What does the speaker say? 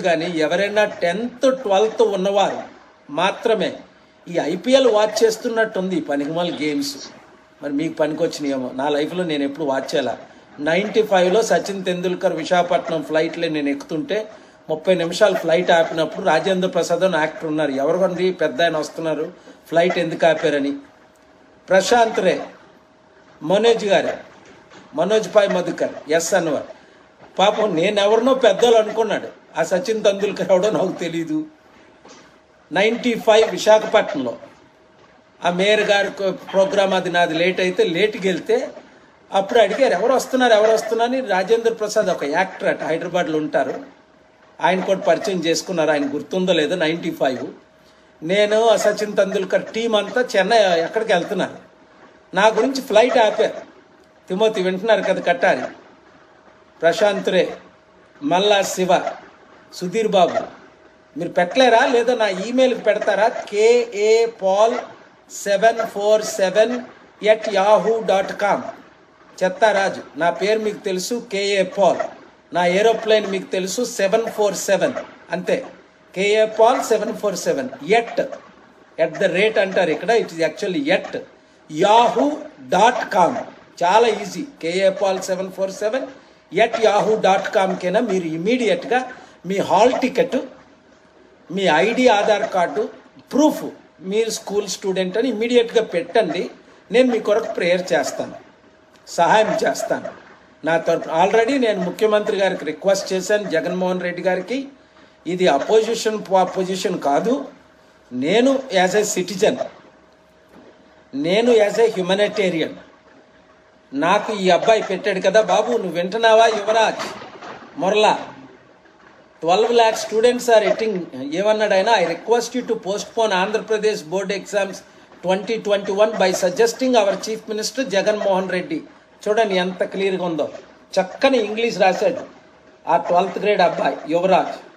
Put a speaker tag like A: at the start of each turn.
A: కానీ ఎవరైనా tenth twelfth ఉన్నవారు మాత్రమే ఈ ఐపీఎల్ వాచ్ చేస్తున్నట్టుంది ఈ పనికిమాల గేమ్స్ మరి మీకు పనికొచ్చినాయేమో నా లైఫ్లో నేను ఎప్పుడు వాచ్ చేయాల నైంటీ ఫైవ్లో సచిన్ తెందుల్కర్ విశాఖపట్నం ఫ్లైట్లో నేను ఎక్కుతుంటే ముప్పై నిమిషాలు ఫ్లైట్ ఆపినప్పుడు రాజేంద్ర ప్రసాద్ అని యాక్టర్ ఉన్నారు ఎవరు కొంది పెద్ద ఆయన వస్తున్నారు ఫ్లైట్ ఎందుకు ఆపారని ప్రశాంత్ రే మనోజ్ గారు మనోజ్ పాయ్ మధుకర్ ఎస్ అన్వర్ పాపం నేను ఎవరినో పెద్దలు అనుకున్నాడు ఆ సచిన్ తెందుల్కర్ ఎవడో నాకు తెలీదు నైంటీ ఫైవ్ విశాఖపట్నంలో ఆ మేయర్ గారి ప్రోగ్రామ్ అది నాది లేట్ అయితే లేట్కి వెళ్తే అప్పుడు అడిగారు ఎవరు వస్తున్నారు ఎవరు వస్తున్నారు అని రాజేంద్ర ప్రసాద్ ఒక యాక్టర్ అట్ హైదరాబాద్లో ఉంటారు ఆయన కూడా పరిచయం చేసుకున్నారు ఆయన గుర్తుందో లేదో నైంటీ ఫైవ్ నేను ఆ సచిన్ తెందుల్కర్ టీం అంతా చెన్నై ఎక్కడికి వెళ్తున్నారు నా గురించి ఫ్లైట్ ఆపారు తిమోతి వింటున్నారు కదా కట్టాలి ప్రశాంత్ రే మల్లా శివ సుధీర్ బాబు మీరు పెట్టలేరా లేదా నా ఈమెయిల్కి పెడతారా K A Paul seven four seven at Yahoo dot com చెత్తారాజు నా పేరు మీకు తెలుసు కేఏ పాల్ నా ఏరోప్లేన్ మీకు తెలుసు సెవెన్ ఫోర్ సెవెన్ అంతే K A Paul seven four seven at at the rate అంటారు ఇక్కడ it is actually at Yahoo dot com చాలా easy K A Paul seven four seven at Yahoo dot కామ్కైనా మీరు ఇమీడియట్గా మీ హాల్ టికెట్ మీ ఐడి ఆధార్ కార్డు ప్రూఫ్ మీరు స్కూల్ స్టూడెంట్ అని ఇమీడియట్గా పెట్టండి నేను మీ కొరకు ప్రేయర్ చేస్తాను సహాయం చేస్తాను నా తరపు ఆల్రెడీ నేను ముఖ్యమంత్రి గారికి రిక్వెస్ట్ చేశాను జగన్మోహన్ రెడ్డి గారికి ఇది అపోజిషన్ పొజిషన్ కాదు నేను యాజ్ ఏ సిటిజన్ నేను యాజ్ ఏ హ్యుమనిటేరియన్ నాకు ఈ అబ్బాయి పెట్టాడు కదా బాబు నువ్వు వింటున్నావా యువరాజ్ మొరలా twelve lakh students are getting ఏమన్నాడు ఆయన I request you to postpone Andhra Pradesh board exams twenty twenty one by suggesting our chief minister Jaganmohan Reddy చూడండి ఎంత క్లియర్గా ఉందో చక్కని ఇంగ్లీష్ రాశాడు ఆ ట్వెల్త్ గ్రేడ్ అబ్బాయి యువరాజ్